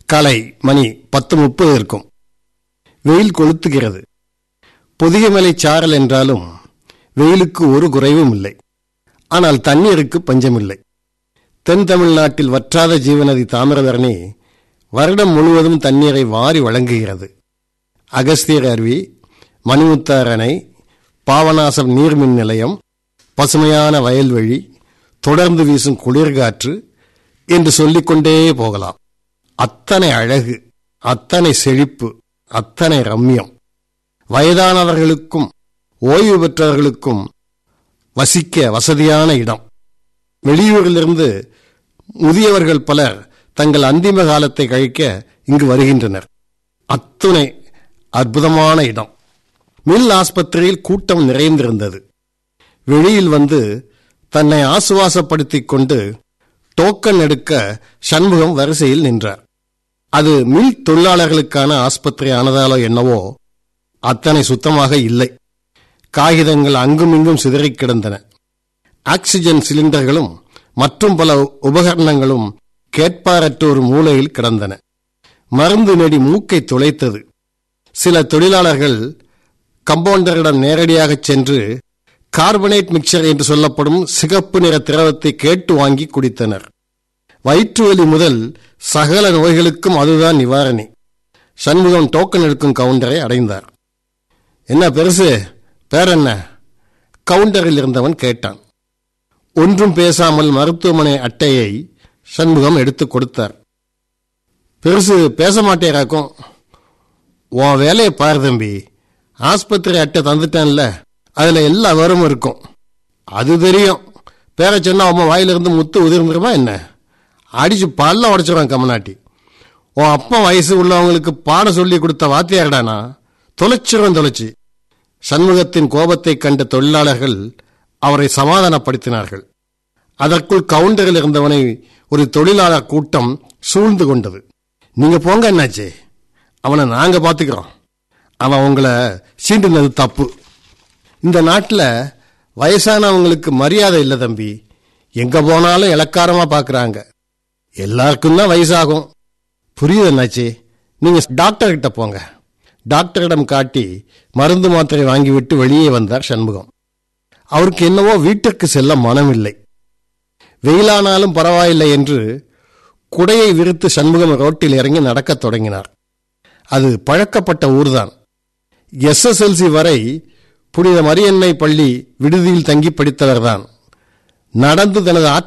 காலை மணி பத்து முப்பது இருக்கும் வெயில் கொளுத்துகிறது பொதிகமலை சாரல் என்றாலும் வெயிலுக்கு ஒரு குறைவும் இல்லை ஆனால் தண்ணீருக்கு பஞ்சமில்லை தென் தமிழ்நாட்டில் வற்றாத ஜீவநதி தாமிரபரணி வருடம் முழுவதும் தண்ணீரை வாரி வழங்குகிறது அகஸ்தியர் அருவி மணிமுத்தார் அணை பாவநாசம் நீர்மின் நிலையம் பசுமையான வயல்வெளி தொடர்ந்து வீசும் குளிர்காற்று என்று சொல்லிக்கொண்டே போகலாம் அத்தனை அழகு அத்தனை செழிப்பு அத்தனை ரம்யம் வயதானவர்களுக்கும் ஓய்வு பெற்றவர்களுக்கும் வசிக்க வசதியான இடம் வெளியூரிலிருந்து முதியவர்கள் பலர் தங்கள் அந்திம காலத்தை கழிக்க இங்கு வருகின்றனர் அத்துணை அற்புதமான இடம் மில் ஆஸ்பத்திரியில் கூட்டம் நிறைந்திருந்தது வெளியில் வந்து தன்னை ஆசுவாசப்படுத்திக் கொண்டு டோக்கன் எடுக்க சண்முகம் வரிசையில் நின்றார் அது மில் தொழிலாளர்களுக்கான ஆஸ்பத்திரி ஆனதாலோ என்னவோ அத்தனை சுத்தமாக இல்லை காகிதங்கள் அங்குமிங்கும் சிதறிக் கிடந்தன ஆக்சிஜன் சிலிண்டர்களும் மற்றும் பல உபகரணங்களும் கேட்பாரற்ற ஒரு மூலையில் கிடந்தன மருந்து நெடி மூக்கை துளைத்தது சில தொழிலாளர்கள் கம்பவுண்டரிடம் நேரடியாகச் சென்று கார்பனேட் மிக்சர் என்று சொல்லப்படும் சிகப்பு நிற திரவத்தை கேட்டு வாங்கி குடித்தனர் வயிற்று வலி முதல் சகல நோய்களுக்கும் அதுதான் நிவாரணி சண்முகம் டோக்கன் எடுக்கும் கவுண்டரை அடைந்தார் என்ன பெருசு பேர் என்ன கவுண்டரில் இருந்தவன் கேட்டான் ஒன்றும் பேசாமல் மருத்துவமனை அட்டையை சண்முகம் எடுத்துக் கொடுத்தார் பெருசு பேச மாட்டேராக்கும் உன் வேலையை பாரு தம்பி ஆஸ்பத்திரி அட்டை தந்துட்டேன்ல அதுல எல்லா விவரமும் இருக்கும் அது தெரியும் பேர சொன்னா அவன் வாயிலிருந்து முத்து உதிர்ந்துருமா என்ன அடிச்சு பல்ல உடைச்சிருவான் கமநாட்டி உன் அப்பா வயசு உள்ளவங்களுக்கு பாடம் சொல்லி கொடுத்த வாத்தியார்டானா தொலைச்சிருவன் தொலைச்சி சண்முகத்தின் கோபத்தை கண்ட தொழிலாளர்கள் அவரை சமாதானப்படுத்தினார்கள் அதற்குள் கவுண்டரில் இருந்தவனை ஒரு தொழிலாளர் கூட்டம் சூழ்ந்து கொண்டது நீங்க போங்க என்னாச்சு அவனை நாங்க பாத்துக்கிறோம் அவன் உங்களை சீண்டுனது தப்பு இந்த நாட்டில் வயசானவங்களுக்கு மரியாதை இல்லை தம்பி எங்க போனாலும் இலக்காரமா பாக்குறாங்க எல்லாருக்கும் தான் வயசாகும் புரியுது என்னாச்சு நீங்க டாக்டர் கிட்ட போங்க டாக்டரிடம் காட்டி மருந்து மாத்திரை வாங்கிவிட்டு வெளியே வந்தார் சண்முகம் அவருக்கு என்னவோ வீட்டிற்கு செல்ல மனமில்லை வெயிலானாலும் பரவாயில்லை என்று குடையை விரித்து சண்முகம் ரோட்டில் இறங்கி நடக்கத் தொடங்கினார் அது பழக்கப்பட்ட ஊர்தான் எஸ்எஸ்எல்சி வரை புனித மரியன்னை பள்ளி விடுதியில் தங்கி படித்தவர்தான் நடந்து தனது